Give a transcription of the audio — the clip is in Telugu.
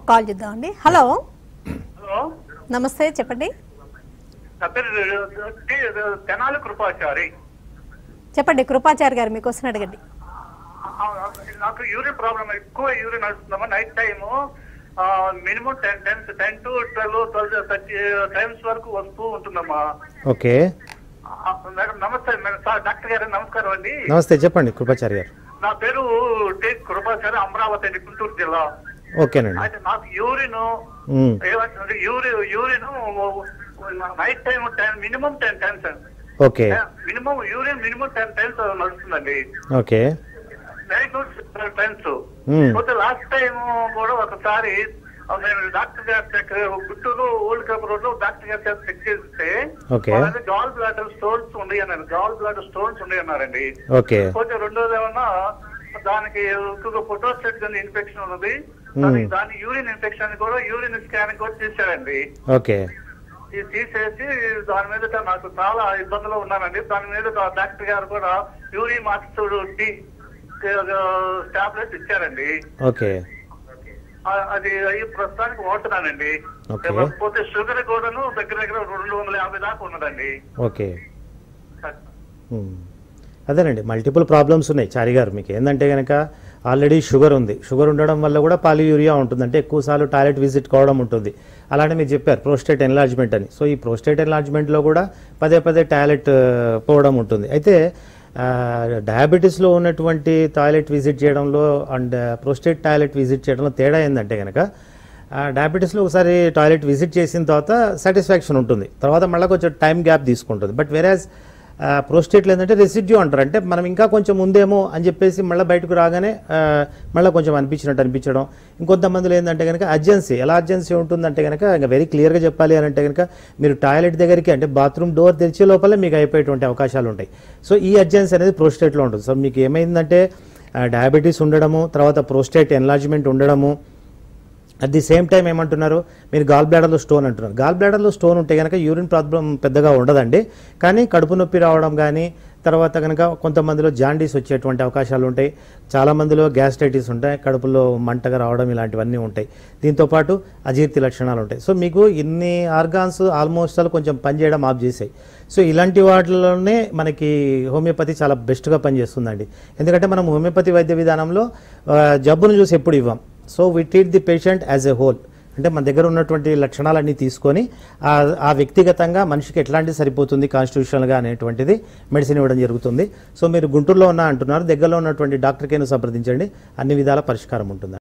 కాల్ చేద్దామండి హలో హలో నమస్తే చెప్పండి నా పేరు టి- తెనాలి కృపాచారి చెప్పండి కృపాచారి గారు మీకు క్వశ్చన్ అడగండి ఆ, నాకు యూరిన్ ప్రాబ్లం ఎక్కువ యూరిన్ వస్తుందమ్మా night time minimum ten ten ten to twelve twelve thirty times వరకు వస్తూ ఉంటుందమ్మా ఓకే ఆ, మేడం నమస్తే మేడం సార్ డాక్టర్ గారు నమస్కారం అండి నమస్తే చెప్పండి కృపాచారి గారు నా పేరు టి కృపాచారి అమరావతి అండి గుంటూరు జిల్లా ఓకేనండి అయితే నాకు యూరిన్ ఉమ్, ఏమంటుంది urine urine night time ten minimum ten times okay minimum urine minimum ten times నడుస్తుందండి ఓకే నైట్ టైమ్స్ Hmm. పోతే లాస్ట్ టైం కూడా ఒకసారి ఆ, నేను డాక్టర్ గారి దగ్గర గుంటూరు ఓల్డ్ కప్ రోడ్ లో డాక్టర్ గారి దగ్గర చెక్ చేస్తే Okay. గాల్ బ్లాడర్ స్టోన్స్ ఉన్నాయి అన్నారు గాల్ బ్లాడర్ స్టోన్స్ ఉన్నాయి అన్నారండి ఓకే పోతే రెండోది ఏమన్నా దానికి ఫోటోస్టెట్ ఇన్ఫెక్షన్ ఉన్నది Hmm. దాని- దాని యూరిన్ ఇన్ఫెక్షన్ కూడా యూరిన్ స్కాన్ కూడా చేశారండి ఓకే ఇది తీసేసి దాని మీద నాకు చాలా ఇబ్బందులు ఉన్నానండి దాని మీద డాక్టర్ గారు కూడా యూరిన్ మార్క్స్ టీ టాబ్లెట్స్ ఇచ్చారండి ఓకే ఆ- అది అయ్యి ప్రస్తుతానికి వాడుతున్నానండి Okay. పోతే షుగర్ కూడాను దగ్గర దగ్గర రెండు వందల యాభై దాకా ఉన్నదండి ఓకే ఉమ్. అదేనండి మల్టిపుల్ ప్రాబ్లమ్స్ ఉన్నాయి చారి గారు మీకు ఏంటంటే కనుక ఆల్రెడీ షుగర్ ఉంది షుగర్ ఉండడం వల్ల కూడా పాలియూరియా ఉంటుంది అంటే ఎక్కువసార్లు టాయిలెట్ విజిట్ కావడం ఉంటుంది అలానే మీరు చెప్పారు ప్రోస్టేట్ ఎన్లార్జ్మెంట్ అని సో ఈ ప్రోస్టేట్ ఎన్లార్జ్మెంట్లో కూడా పదే పదే టాయిలెట్ ఆ, పోవడం ఉంటుంది అయితే ఆ, డయాబెటీస్లో ఉన్నటువంటి టాయిలెట్ విజిట్ చేయడంలో అండ్ ప్రోస్టేట్ టాయిలెట్ విజిట్ చేయడంలో తేడా ఏంటంటే కనుక ఆ, డయాబెటీస్లో ఒకసారి టాయిలెట్ విజిట్ చేసిన తర్వాత సాటిస్ఫాక్షన్ ఉంటుంది తర్వాత మళ్ళీ కొంచెం టైం గ్యాప్ తీసుకుంటుంది బట్ వెరాజ్ ప్రోస్టేట్లో ఏంటంటే రెసిడ్యూ అంటారు అంటే మనం ఇంకా కొంచెం ఉందేమో అని చెప్పేసి మళ్ళీ బయటకు రాగానే ఆ, మళ్ళీ కొంచెం అనిపించినట్టు అనిపించడం ఇంకొంతమందిలో ఏంటంటే కనుక అర్జెన్సీ ఎలా అర్జెన్సీ ఉంటుందంటే కనుక ఇంకా వెరీ క్లియర్గా చెప్పాలి అని అంటే కనుక మీరు టాయిలెట్ దగ్గరికి అంటే బాత్రూమ్ డోర్ తెరిచే లోపలే మీకు అయిపోయేటువంటి అవకాశాలు ఉంటాయి సో ఈ అర్జెన్సీ అనేది ప్రోస్టేట్లో ఉంటుంది సో మీకు ఏమైందంటే డయాబెటీస్ ఉండడము తర్వాత ప్రోస్టేట్ ఎన్లార్జ్మెంట్ ఉండడము అట్ ది సేమ్ టైం ఏమంటున్నారు మీరు గాల్ బ్లాడర్లో స్టోన్ అంటున్నారు గాల్ బ్లాడర్లో స్టోన్ ఉంటే కనుక యూరిన్ ప్రాబ్లం పెద్దగా ఉండదండి కానీ కడుపు నొప్పి రావడం కానీ తర్వాత కనుక కొంతమందిలో జాండీస్ వచ్చేటువంటి అవకాశాలు ఉంటాయి చాలా మందిలో గ్యాస్ట్రైటిస్ ఉంటాయి కడుపులో మంటగా రావడం ఇలాంటివన్నీ ఉంటాయి దీంతోపాటు అజీర్తి లక్షణాలు ఉంటాయి సో మీకు ఇన్ని ఆర్గాన్స్ ఆల్మోస్ట్ ఆల్ కొంచెం పనిచేయడం ఆఫ్ చేసాయి సో ఇలాంటి వాటిలోనే మనకి హోమియోపతి చాలా బెస్ట్గా పనిచేస్తుందండి ఎందుకంటే మనం హోమియోపతి వైద్య విధానంలో ఆ, జబ్బును చూసి ఎప్పుడు ఇవ్వం so we treat the patient as a whole అంటే మన దగ్గర ఉన్నటువంటి లక్షణాలన్నీ తీసుకొని ఆ ఆ వ్యక్తిగతంగా మనిషికి ఎట్లాంటి సరిపోతుంది కాన్స్టిట్యూషనల్గా అనేటువంటిది మెడిసిన్ ఇవ్వడం జరుగుతుంది సో మీరు గుంటూరులో ఉన్న అంటున్నారు దగ్గరలో ఉన్నటువంటి డాక్టర్కైనా సంప్రదించండి అన్ని విధాల పరిష్కారం ఉంటుంది